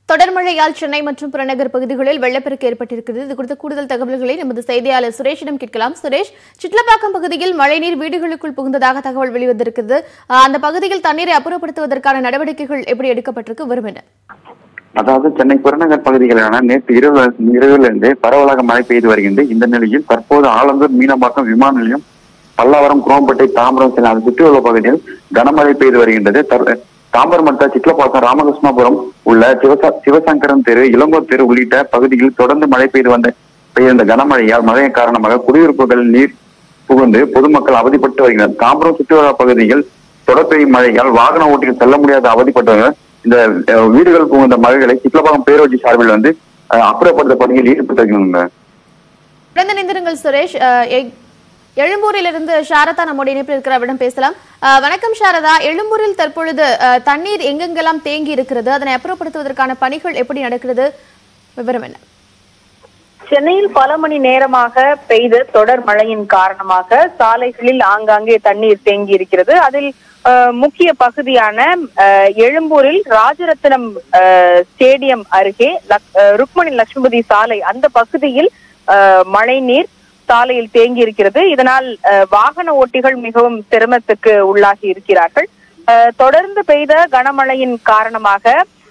தொடர் மழையால் சென்னை மற்றும் புறநகர் பகுதிகளில் வெள்ளப்பெருக்கு ஏற்பட்டிருக்கிறது இது குறித்த கூடுதல் தகவல்களை நமது செய்தியாளர் சுரேஷிடம் கேட்கலாம் சுரேஷ் சிட்லப்பாக்கம் பகுதியில் மழைநீர் வீடுகளுக்குள் புகுந்ததாக தகவல் வெளிவந்திருக்கிறது அஹ், அந்த பகுதியில் தண்ணீரை அப்புறப்படுத்துவதற்கான நடவடிக்கைகள் எப்படி எடுக்கப்பட்டிருக்கு வரும் என்ன அதாவது சென்னை புறநகர் பகுதிகளான நேற்று இரவு இரவிலிருந்து பரவலாக மழை பெய்து வருகின்றது இந்த நிலையில் தற்போது ஆலந்தூர் மீனம்பாக்கம் விமான நிலையம் பல்லாவரம் குரோம்பேட்டை தாம்பரம் செல்ல அதை சுற்றியுள்ள பகுதியில் கனமழை பெய்து வருகின்றது தற்ப- தாம்பரம் மட்ட சிட்லப்பாக்கம் ராமகிருஷ்ணபுரம் உள்ள சிவச சிவசங்கரன் தெரு இளங்கோர் தெரு உள்ளிட்ட பகுதிகளில் தொடர்ந்து மழை பெய்து வந்த பெய்த கனமழையால் மழையின் காரணமாக குடியிருப்புகளில் நீர் புகுந்து பொதுமக்கள் அவதிப்பட்டு வருகின்றனர் தாம்பரம் சுற்றுலா பகுதியில் தொடர் பெய்யும் மழையால் வாகன ஓட்டிகள் செல்ல முடியாத அவதிப்பட்டவர்கள் இந்த அஹ், வீடுகள் புகுந்த மழைகளை சிட்லப்பாக்கம் பேரூராட்சி சார்பில் வந்து அஹ், அப்புறப்படுத்த பணியில் ஈடுபட்டு வருகின்றனர் உடனே நிந்திருங்கள் சுரேஷ் அஹ், எ- எழும்பூரிலிருந்து சாரதா நம்முடைய இணைப்பில் இருக்கிறவரிடம் பேசலாம் அஹ், வணக்கம் சாரதா எழும்பூரில் தற்பொழுது அஹ், தண்ணீர் எங்கெங்கெல்லாம் தேங்கி இருக்கிறது அதனை அப்புறப்படுத்துவதற்கான பணிகள் எப்படி நடக்கிறது விவரம் என்ன சென்னையில் பல மணி நேரமாக பெய்த தொடர் மழையின் காரணமாக சாலைகளில் ஆங்காங்கே தண்ணீர் தேங்கி இருக்கிறது அதில் அஹ், முக்கிய பகுதியான அஹ், எழும்பூரில் ராஜரத்னம் அஹ், ஸ்டேடியம் அருகே லக்- அஹ், ருக்மணி லட்சுமதி சாலை அந்த பகுதியில் அஹ், மழைநீர் சாலையில் தேங்கி இருக்கிறது இதனால் அஹ், வாகன ஓட்டிகள் மிகவும் சிரமத்துக்கு உள்ளாகி இருக்கிறார்கள் அஹ், தொடர்ந்து பெய்த கனமழையின் காரணமாக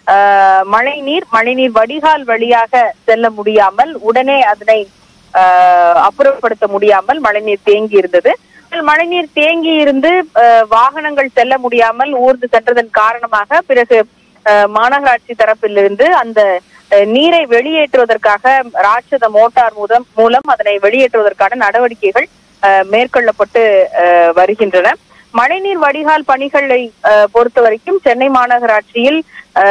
ஆஹ் மழைநீர் மழைநீர் வடிகால் வழியாக செல்ல முடியாமல் உடனே அதனை ஆஹ் அப்புறப்படுத்த முடியாமல் மழைநீர் தேங்கி இருந்தது இதில் மழைநீர் தேங்கி இருந்து ஆஹ் வாகனங்கள் செல்ல முடியாமல் ஊர்ந்து சென்றதன் காரணமாக பிறகு ஆஹ் மாநகராட்சி தரப்பிலிருந்து அந்த ஆஹ் நீரை வெளியேற்றுவதற்காக ராட்சத மோட்டார் மூலம் மூலம் அதனை வெளியேற்றுவதற்கான நடவடிக்கைகள் ஆஹ் மேற்கொள்ளப்பட்டு ஆஹ் வருகின்றன மழைநீர் வடிகால் பணிகளை ஆஹ் பொறுத்த வரைக்கும் சென்னை மாநகராட்சியில்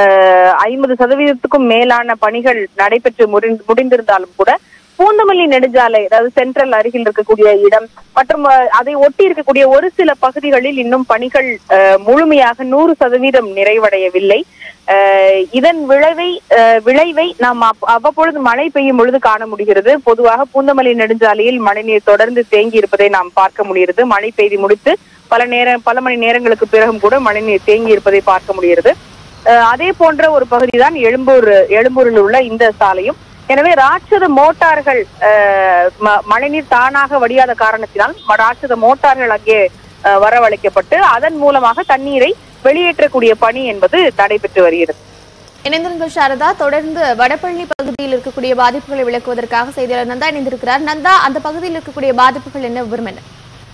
ஐம்பது சதவீதத்துக்கும் மேலான பணிகள் நடைபெற்று முடி- முடிந்திருந்தாலும் கூட பூந்தமல்லி நெடுஞ்சாலை அதாவது சென்ட்ரல் அருகில் இருக்கக்கூடிய இடம் மற்றும் ஆஹ் அதை ஒட்டி இருக்கக்கூடிய ஒரு சில பகுதிகளில் இன்னும் பணிகள் ஆஹ் முழுமையாக நூறு சதவீதம் நிறைவடையவில்லை ஆஹ் இதன் விளைவை ஆஹ் விளைவை நாம் அப்- அவ்வப்பொழுது மழை பெய்யும் பொழுது காண முடிகிறது பொதுவாக பூந்தமல்லி நெடுஞ்சாலையில் மழைநீர் தொடர்ந்து தேங்கி இருப்பதை நாம் பார்க்க முடிகிறது மழை பெய்து முடித்து பல நேரம் பல மணி நேரங்களுக்கு பிறகும் கூட மழைநீர் தேங்கி இருப்பதை பார்க்க முடிகிறது அஹ் அதே போன்ற ஒரு பகுதிதான் எழும்பூர் எழும்பூரில் உள்ள இந்த சாலையும் எனவே ராட்சத மோட்டார்கள் அஹ், ம- மழைநீர் தானாக வடியாத காரணத்தினால் ம- ராட்சத மோட்டார்கள் அங்கே அஹ், வரவழைக்கப்பட்டு அதன் மூலமாக தண்ணீரை வெளியேற்றக்கூடிய பணி என்பது நடைபெற்று வருகிறது இணைந்திருங்கள் சாரதா தொடர்ந்து வடபழனி பகுதியில் இருக்கக்கூடிய பாதிப்புகளை விளக்குவதற்காக செய்தியாளர் நந்தா இணைந்திருக்கிறார் நந்தா அந்த பகுதியில் இருக்கக்கூடிய பாதிப்புகள் என்ன விவரம் என்ன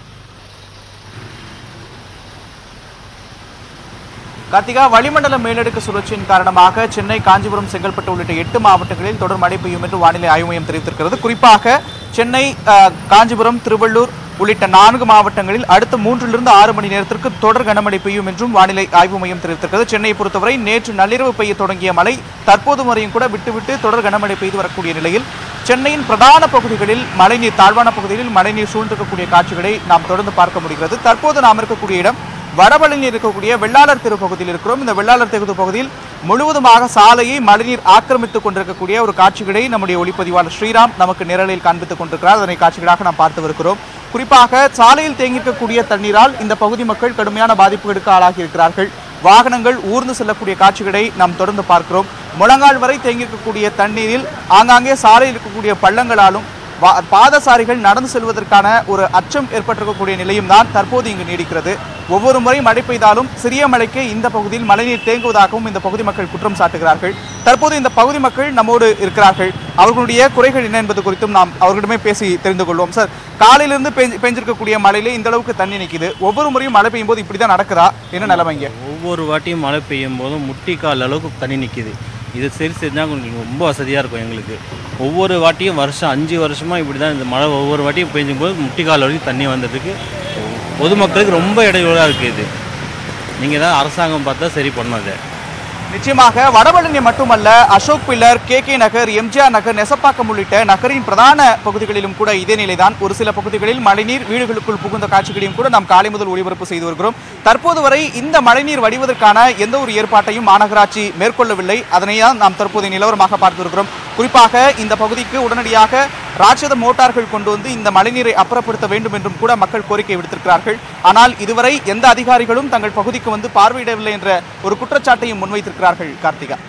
கார்த்திகா வளிமண்டல மேலடுக்கு சுழற்சியின் காரணமாக சென்னை காஞ்சிபுரம் செங்கல்பட்டு உள்ளிட்ட எட்டு மாவட்டங்களில் தொடர் மழை பெய்யும் என்று வானிலை ஆய்வு மையம் தெரிவித்திருக்கிறது குறிப்பாக சென்னை அஹ், காஞ்சிபுரம் திருவள்ளூர் உள்ளிட்ட நான்கு மாவட்டங்களில் அடுத்த மூன்றிலிருந்து ஆறு மணி நேரத்திற்கு தொடர் கனமழை பெய்யும் என்றும் வானிலை ஆய்வு மையம் தெரிவித்திருக்கிறது சென்னையை பொறுத்தவரை நேற்று நள்ளிரவு பெய்ய தொடங்கிய மழை தற்போது வரையும் கூட விட்டுவிட்டு தொடர் கனமழை பெய்து வரக்கூடிய நிலையில் சென்னையின் பிரதான பகுதிகளில் மழைநீர் தாழ்வான பகுதிகளில் மழைநீர் சூழ்ந்திருக்கக்கூடிய காட்சிகளை நாம் தொடர்ந்து பார்க்க முடிகிறது தற்போது நாம் இருக்கக்கூடிய இடம் வடபழனியில் இருக்கக்கூடிய வெள்ளாளர் தெரு பகுதியில் இருக்கிறோம் இந்த வெள்ளாளர் தெரு பகுதியில் முழுவதுமாக சாலையை மழைநீர் ஆக்கிரமித்துக் கொண்டிருக்கக்கூடிய ஒரு காட்சிகளை நம்முடைய ஒளிப்பதிவாளர் ஸ்ரீராம் நமக்கு நிரலில் காண்பித்துக் கொண்டிருக்கிறார் அதனை காட்சிகளாக நாம் பார்த்து வருகிறோம் குறிப்பாக சாலையில் தேங்கியிருக்கக்கூடிய தண்ணீரால் இந்த பகுதி மக்கள் கடுமையான பாதிப்புகளுக்கு ஆளாகி இருக்கிறார்கள் வாகனங்கள் ஊர்ந்து செல்லக்கூடிய காட்சிகளை நாம் தொடர்ந்து பார்க்கிறோம் முழங்கால் வரை தேங்கியிருக்கக்கூடிய தண்ணீரில் ஆங்காங்கே சாலையில் இருக்கக்கூடிய பள்ளங்களாலும் வா- பாதசாரிகள் நடந்து செல்வதற்கான ஒரு அச்சம் ஏற்பட்டிருக்கக்கூடிய நிலையும் தான் தற்போது இங்கு நீடிக்கிறது ஒவ்வொரு முறை மழை பெய்தாலும் சிறிய மழைக்கு இந்த பகுதியில் மழைநீர் தேங்குவதாகவும் இந்த பகுதி மக்கள் குற்றம் சாட்டுகிறார்கள் தற்போது இந்த பகுதி மக்கள் நம்மோடு இருக்கிறார்கள் அவர்களுடைய குறைகள் என்ன என்பது குறித்தும் நாம் அவர்களிடமே பேசி தெரிந்து கொள்வோம் சார் காலையிலிருந்து பெஞ்சு பெஞ்சிருக்கக்கூடிய மழையிலே இந்த அளவுக்கு தண்ணி நிற்குது ஒவ்வொரு முறையும் மழை பெய்யும் போது இப்படி தான் நடக்குதா என்ன நிலைமைங்க ஒவ்வொரு வாட்டியும் மழை பெய்யும் போதும் முட்டி கால் அளவுக்கு தண்ணி நிற்கிது இது சரி செஞ்சால் கொஞ்சம் ரொம்ப வசதியாக இருக்கும் எங்களுக்கு ஒவ்வொரு வாட்டியும் வருஷம் அஞ்சு வருஷமாக இப்படி தான் இந்த மழை ஒவ்வொரு வாட்டியும் பெய்யும் போது முட்டி கால் வரைக்கும் தண்ணி வந்ததுக்கு பொதுமக்களுக்கு ரொம்ப இடையூறாக இருக்குது இது நீங்கள் தான் அரசாங்கம் பார்த்தா சரி பண்ணணும் அதை நிச்சயமாக வடபழனி மட்டுமல்ல Ashok pillar K K Nagar MGR Nagar Nesapakkam உள்ளிட்ட நகரின் பிரதான பகுதிகளிலும் கூட இதே நிலைதான் ஒரு சில பகுதிகளில் மழைநீர் வீடுகளுக்குள் புகுந்த காட்சிகளையும் கூட நாம் காலை முதல் ஒளிபரப்பு செய்து வருகிறோம் தற்போது வரை இந்த மழைநீர் வடிவதற்கான எந்த ஒரு ஏற்பாட்டையும் மாநகராட்சி மேற்கொள்ளவில்லை அதனை தான் நாம் தற்போதைய நிலவரமாக பார்த்து வருகிறோம் குறிப்பாக இந்த பகுதிக்கு உடனடியாக ராட்சத மோட்டார்கள் கொண்டு வந்து இந்த மழைநீரை அப்புறப்படுத்த வேண்டும் என்றும் கூட மக்கள் கோரிக்கை விடுத்திருக்கிறார்கள் ஆனால் இதுவரை எந்த அதிகாரிகளும் தங்கள் பகுதிக்கு வந்து பார்வையிடவில்லை என்ற ஒரு குற்றச்சாட்டையும் முன்வைத்திருக்கிறார்கள் கார்த்திகா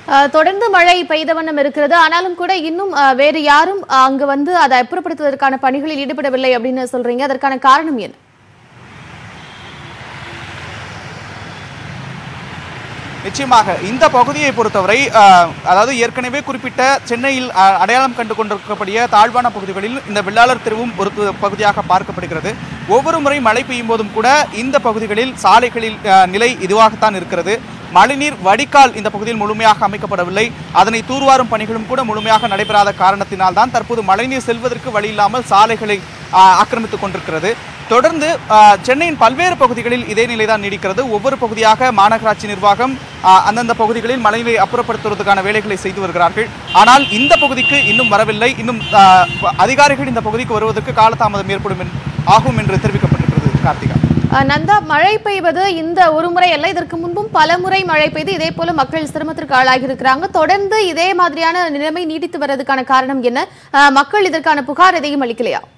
அஹ், தொடர்ந்து மழை பெய்த வண்ணம் இருக்கிறது ஆனாலும் கூட இன்னும் அஹ், வேறு யாரும் அஹ், அங்கு வந்து அதை அப்புறப்படுத்துவதற்கான பணிகளில் ஈடுபடவில்லை அப்படின்னு சொல்றீங்க அதற்கான காரணம் என்ன நிச்சயமாக இந்த பகுதியை பொறுத்தவரை அஹ், அதாவது ஏற்கனவே குறிப்பிட்ட சென்னையில் அஹ், அடையாளம் கண்டு கொண்டிருக்கக்கூடிய தாழ்வான பகுதிகளில் இந்த வெள்ளாளர் தெருவும் ஒரு து- பகுதியாக பார்க்கப்படுகிறது ஒவ்வொரு முறை மழை பெய்யும் போதும் கூட இந்த பகுதிகளில் சாலைகளில் அஹ், நிலை இதுவாகத்தான் இருக்கிறது மழைநீர் வடிகால் இந்த பகுதியில் முழுமையாக அமைக்கப்படவில்லை அதனை தூர்வாரும் பணிகளும் கூட முழுமையாக நடைபெறாத காரணத்தினால் தான் தற்போது மழைநீர் செல்வதற்கு வழி இல்லாமல் சாலைகளை ஆஹ், ஆக்கிரமித்துக் கொண்டிருக்கிறது தொடர்ந்து ஆஹ், சென்னையின் பல்வேறு பகுதிகளில் இதே நிலைதான் நீடிக்கிறது ஒவ்வொரு பகுதியாக மாநகராட்சி நிர்வாகம் ஆஹ், அந்தந்த பகுதிகளில் மழைநீரை அப்புறப்படுத்துவதற்கான வேலைகளை செய்து வருகிறார்கள் ஆனால் இந்த பகுதிக்கு இன்னும் வரவில்லை இன்னும் ஆஹ், அதிகாரிகள் இந்த பகுதிக்கு வருவதற்கு காலதாமதம் ஏற்படும் என்று- ஆகும் என்று தெரிவிக்கப்பட்டிருக்கிறது கார்த்திகா அஹ், நந்தா மழை பெய்வது இந்த ஒரு முறை அல்ல இதற்கு முன்பும் பல முறை மழை பெய்து இதே போல மக்கள் சிரமத்திற்கு ஆளாகி இருக்கிறாங்க தொடர்ந்து இதே மாதிரியான நிலைமை நீடித்து வர்றதுக்கான காரணம் என்ன அஹ், மக்கள் இதற்கான புகார் எதையும் அளிக்கலையா